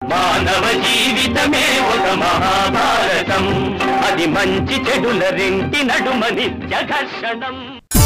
మానవ జీవితమే ఒక మహాభారతం అది మంచి చెడుల రెంటి నడుమ నిత్య ఘర్షణం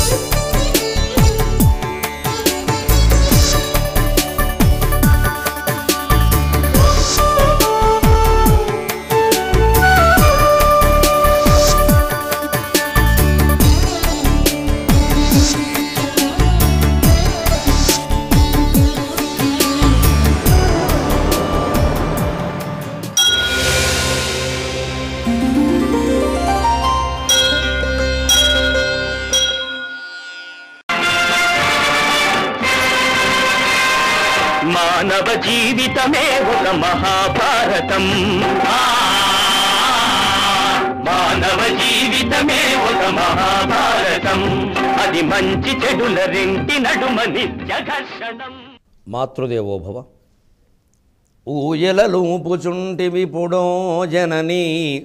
మానవ జీవితమే ఒక మహాభారతం ఆ, మానవ జీవితమే ఒక మహాభారతం అది మంచి చెడుల రెంటి నడుమ నిత్య ఘర్షణం మాతృదేవోభవ ఊయలలూపుచుంటివి పుడో జనని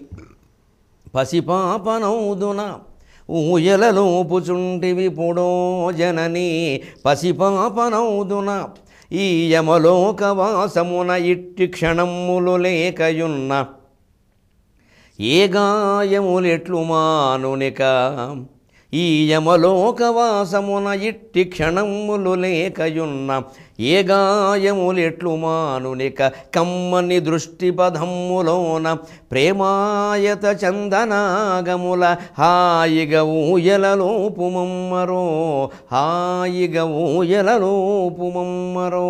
పసిపాపనౌదున ఊయలలూపుచుంటివి పుడో జనని పసిపాపనౌదున ఈ యమలోకవాసమున ఇట్టి క్షణములు లేకయున్న ఏ గాయములెట్లు మానునిక ఈ యమలోకవాసమున ఇట్టి క్షణములు లేకయున్న ఏ గాయములెట్లు మానునిక కమ్మని దృష్టి పదమ్ములోన ప్రేమాయత చందనాగముల హాయిగ ఊయలలోపుమమ్మరో హాయిగ ఊయలలోపుమమ్మరో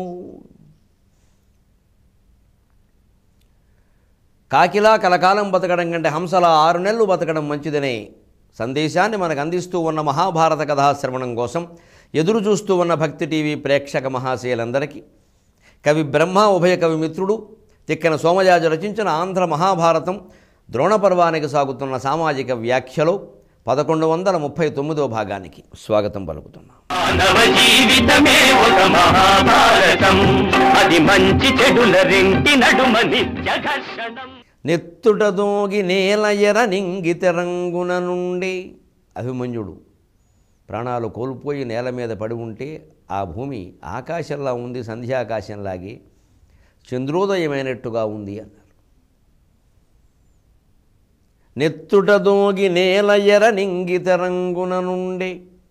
కాకిలా కలకాలం బతకడం కంటే హంసలా ఆరు నెలలు బతకడం మంచిదనే సందేశాన్ని మనకు అందిస్తూ ఉన్న మహాభారత కథాశ్రవణం కోసం ఎదురు చూస్తూ ఉన్న భక్తి టీవీ ప్రేక్షక మహాశయులందరికీ కవి బ్రహ్మ ఉభయ కవి మిత్రుడు తిక్కన సోమయాజు రచించిన ఆంధ్ర మహాభారతం ద్రోణపర్వానికి సాగుతున్న సామాజిక వ్యాఖ్యలో పదకొండు వందల ముప్పై తొమ్మిదో భాగానికి స్వాగతం పలుకుతున్నాం మానవ జీవితమే ఒక మహాభారతం అది మంచి చెడుల రెంటి నడుమ నిత్య ఘర్షణం నెత్తుట దోగి నేల ఎర నింగిత రంగున నుండి అభిమన్యుడు ప్రాణాలు కోల్పోయి నేల మీద పడి ఉంటే ఆ భూమి ఆకాశంలా ఉంది సంధ్యాకాశంలాగే చంద్రోదయమైనట్టుగా ఉంది అన్నారు నెత్తుట దోగి నేల ఎర నింగిత రంగున నుండి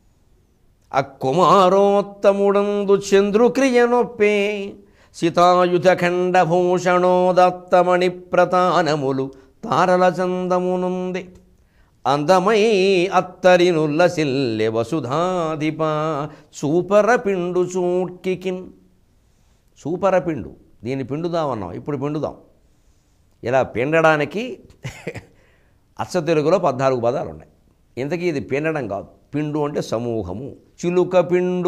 అక్కుమారోత్తముడందు చంద్రుక్రియ నొప్పే సితాయుధ ఖండభూషణోదత్తమణి ప్రతానములు తారల చందమునుంది అందమై అత్తరినుల్లసిల్లె వసుధాధిప సూపర పిండు చూట్కికిన్ సూపర పిండు దీన్ని పిండుదామన్నాం ఇప్పుడు పిండుదాం ఇలా పిండడానికి అచ్చ తెలుగులో పద్నాలుగు పదాలు ఉన్నాయి ఇంతకీ ఇది పిండడం కాదు పిండు అంటే సమూహము చిలుక పిండు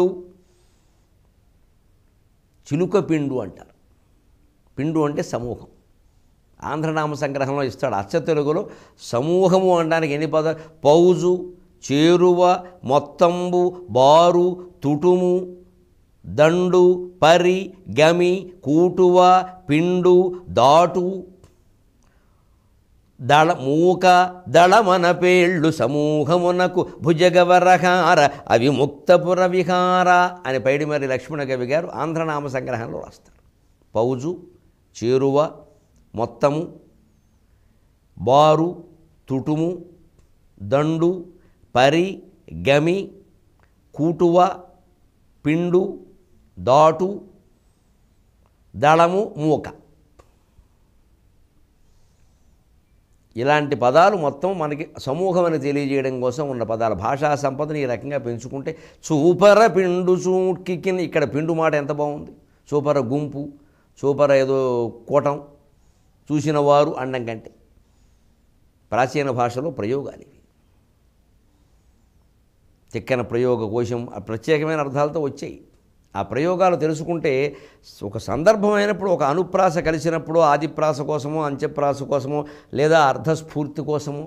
చిలుక పిండు అంటారు పిండు అంటే సమూహం ఆంధ్రనామ సంగ్రహంలో ఇస్తాడు అచ్చ తెలుగులో సమూహము అనడానికి ఎన్ని పదాలు పౌజు చేరువ మొత్తంబు బారు తుటుము దండు పరి గమి కూటువ పిండు దాటు దళ మూక దళమన పేళ్ళు సమూహమునకు భుజగవరహార అవి ముక్తపుర విహార అని పైడిమర్రి లక్ష్మణ కవి గారు ఆంధ్రనామ సంగ్రహంలో రాస్తారు పౌజు చేరువ మొత్తము బారు తుటుము దండు పరి గమి కూటువ పిండు దాటు దళము మూక ఇలాంటి పదాలు మొత్తం మనకి సమూహం అని తెలియజేయడం కోసం ఉన్న పదాల భాషా సంపదను ఈ రకంగా పెంచుకుంటే చూపర పిండు చూట్కికిన్ ఇక్కడ పిండు మాట ఎంత బాగుంది చూపర గుంపు చూపర ఏదో కూటం చూసిన వారు అండం కంటే ప్రాచీన భాషలో ప్రయోగాలు ఇవి తిక్కన ప్రయోగ కోశం ఆ ప్రత్యేకమైన అర్థాలతో వచ్చాయి ఆ ప్రయోగాలు తెలుసుకుంటే ఒక సందర్భమైనప్పుడు ఒక అనుప్రాస కలిసినప్పుడు ఆదిప్రాస కోసమో అంత్యప్రాస కోసమో లేదా అర్థస్ఫూర్తి కోసమో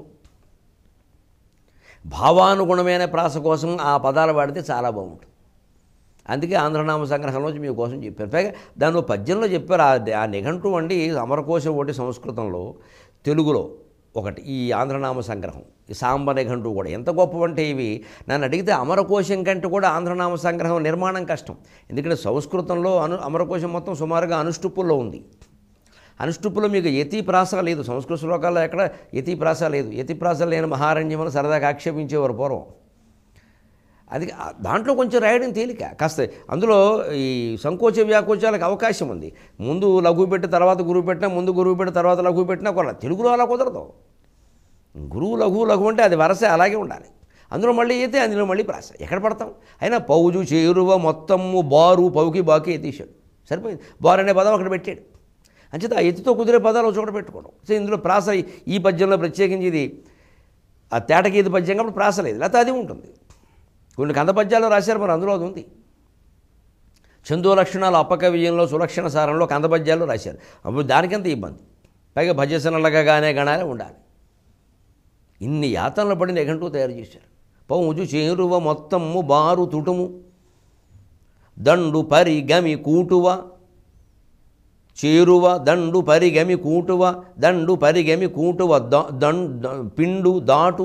భావానుగుణమైన ప్రాస కోసం ఆ పదాలు వాడితే చాలా బాగుంటుంది అందుకే ఆంధ్రనామ సంగ్రహంలోంచి మీకోసం చెప్పారు పైగా దాని పద్యంలో చెప్పారు ఆ- ఆ నిఘంటు అండి అమరకోశం ఒకటి సంస్కృతంలో తెలుగులో ఒకటి ఈ ఆంధ్రనామ సంగ్రహం ఈ సాంబ నిఘంటు కూడా ఎంత గొప్పవంటే ఇవి నన్ను అడిగితే అమరకోశం కంటే కూడా ఆంధ్రనామ సంగ్రహం నిర్మాణం కష్టం ఎందుకంటే సంస్కృతంలో అను అమరకోశం మొత్తం సుమారుగా అనుష్టుప్పుల్లో ఉంది అనుష్టుప్పులో మీకు యతి ప్రాస లేదు సంస్కృత శ్లోకాల్లో ఎక్కడ యతి ప్రాస లేదు యతి ప్రాస లేని మహారణ్యమని సరదాగా ఆక్షేపించేవారు పూర్వం అది ఆ- దాంట్లో కొంచెం రాయడం తేలిక కాస్త అందులో ఈ సంకోచ వ్యాకోచాలకు అవకాశం ఉంది ముందు లఘువు పెట్టి తర్వాత గురువు పెట్టినా ముందు గురువు పెట్టి తర్వాత లఘువు పెట్టినా కొన తెలుగులో అలా కుదరదు గురువు లఘువు లఘు అంటే అది వరస అలాగే ఉండాలి అందులో మళ్ళీ అయితే అందులో మళ్ళీ ప్రాస ఎక్కడ పడతాం అయినా పౌజు చేరువ మొత్తము బారు పౌకి బాకి ఎత్తేసాడు సరిపోయింది బారు అనే పదం అక్కడ పెట్టాడు అంచేత ఆ ఎత్తుతో కుదిరే పదాలు ఒక చోట పెట్టుకోవడం సో ఇందులో ప్రాస ఈ పద్యంలో ప్రత్యేకించి ఇది ఆ తేటగీత పద్యం కాబట్టి ప్రాస లేదు లేకపోతే అది ఉంటుంది కొన్ని కంద పద్యాలు రాశారు మరి అందులో అది ఉంది చందో లక్షణాలు అప్పకవ్యంలో సులక్షణ సారంలో కంద పద్యాలు రాశారు అప్పుడు దానికంత ఇబ్బంది పైగా భజసనలుగా గానే గణాలే ఉండాలి ఇన్ని యాతనలు పడి నిఘంటువు తయారు చేశారు పౌజు చేరువ మొత్తము బారు తుటుము దండు పరి గమి కూటువ చేరువ దండు పరిగమి కూటువ దండు పరిగమి కూటువ ద- దం- ద- పిండు దాటు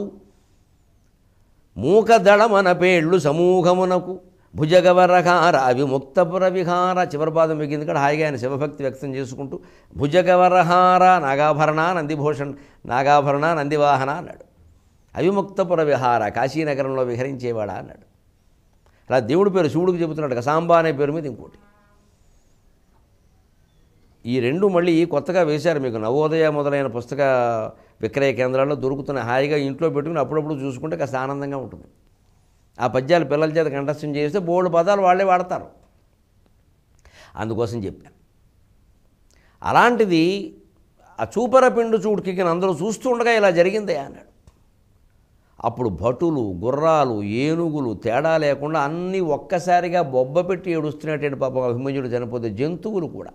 మూకదళమన పేళ్ళు సమూహమునకు భుజగవరహార అవిముక్తపుర విహార చివరి పాదం మిగింది కూడా హాయిగా ఆయన శివభక్తి వ్యక్తం చేసుకుంటూ భుజగవరహార నాగాభరణ నందిభూషణ్ నాగాభరణ నందివాహన అన్నాడు అవిముక్తపుర విహార కాశీనగరంలో విహరించేవాడా అన్నాడు అలా దేవుడి పేరు శివుడికి చెబుతున్నాడు కదా, సాంబా అనే పేరు మీద ఇంకోటి ఈ రెండు మళ్ళీ కొత్తగా వేశారు మీకు నవోదయ మొదలైన పుస్తక విక్రయ కేంద్రాల్లో దొరుకుతున్నాయి హాయిగా ఇంట్లో పెట్టుకుని అప్పుడప్పుడు చూసుకుంటే కాస్త ఆనందంగా ఉంటుంది ఆ పద్యాలు పిల్లల చేత కంఠస్థం చేస్తే బోల్డ్ పదాలు వాళ్ళే వాడతారు అందుకోసం చెప్పాను అలాంటిది ఆ చూపర పిండు చూడుకి అందరూ చూస్తూ ఉండగా ఇలా జరిగిందే అన్నాడు అప్పుడు భటులు గుర్రాలు ఏనుగులు తేడా లేకుండా అన్నీ ఒక్కసారిగా బొబ్బ పెట్టి ఏడుస్తున్నటువంటి పాపం అభిమన్యుడు చనిపోతే జంతువులు కూడా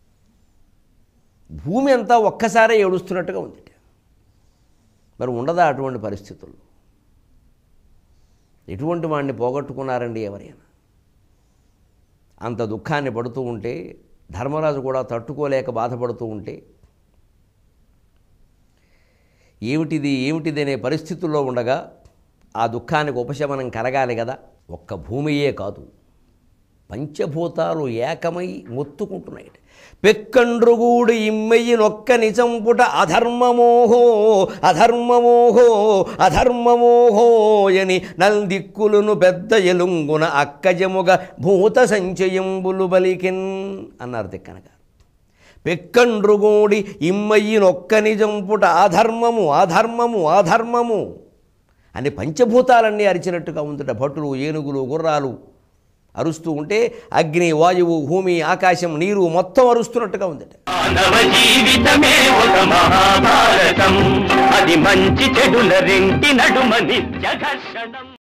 భూమి అంతా ఒక్కసారే ఏడుస్తున్నట్టుగా ఉంది మరి ఉండదా అటువంటి పరిస్థితుల్లో ఎటువంటి వాడిని పోగొట్టుకున్నారండి ఎవరైనా అంత దుఃఖాన్ని పడుతూ ఉంటే ధర్మరాజు కూడా తట్టుకోలేక బాధపడుతూ ఉంటే ఏమిటిది ఏమిటిది అనే పరిస్థితుల్లో ఉండగా ఆ దుఃఖానికి ఉపశమనం కలగాలి కదా ఒక్క భూమియే కాదు పంచభూతాలు ఏకమై మొత్తుకుంటున్నాయి పెక్కండ్రుగుడు ఇమ్మెయ్యి నొక్క నిజంపుట అధర్మమోహో అధర్మమోహో అధర్మమోహో అని నల్దిక్కులను పెద్ద ఎలుంగున అక్కజముగ భూత సంచయంబులు బలికిన్ అన్నారు తిక్కనగారు పెక్కండ్రుగూడి ఇమ్మయ్యి నొక్క నిజంపుట అధర్మము అధర్మము అధర్మము అని పంచభూతాలన్నీ అరిచినట్టుగా ఉందట భటులు ఏనుగులు గుర్రాలు అరుస్తూ ఉంటే అగ్ని వాయువు భూమి ఆకాశం నీరు మొత్తం అరుస్తున్నట్టుగా ఉందట మానవ జీవితమే ఒక మహాభారతం అది మంచి చెడుల రెంటి నడుమ నిత్య ఘర్షణం